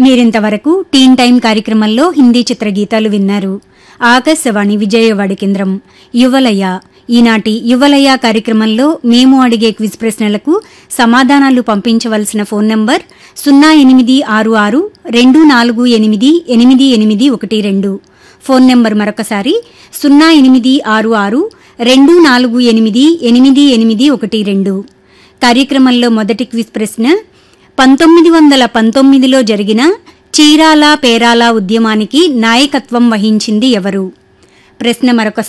మీరింతవరకు టీన్ టైం కార్యక్రమంలో హిందీ చిత్ర గీతాలు విన్నారు ఆకాశవాణి విజయవాడ కేంద్రం యువలయ ఈనాటి యువలయ కార్యక్రమంలో మేము అడిగే క్విజ్ ప్రశ్నలకు సమాధానాలు పంపించవలసిన ఫోన్ నంబర్ సున్నా ఎనిమిది ఆరు ఆరు రెండు నాలుగు ఎనిమిది ఎనిమిది ఎనిమిది ఒకటి రెండు ఫోన్ నంబర్ మరొకసారి సున్నా ఎనిమిది ఆరు ఆరు రెండు నాలుగు ఎనిమిది ఎనిమిది ఎనిమిది ఒకటి రెండు కార్యక్రమంలో మొదటి క్విజ్ ప్రశ్న పంతొమ్మిది వందల పంతొమ్మిదిలో జరిగిన చీరాల పేరాల ఉద్యమానికి నాయకత్వం వహించింది ఎవరు ప్రశ్న మరొక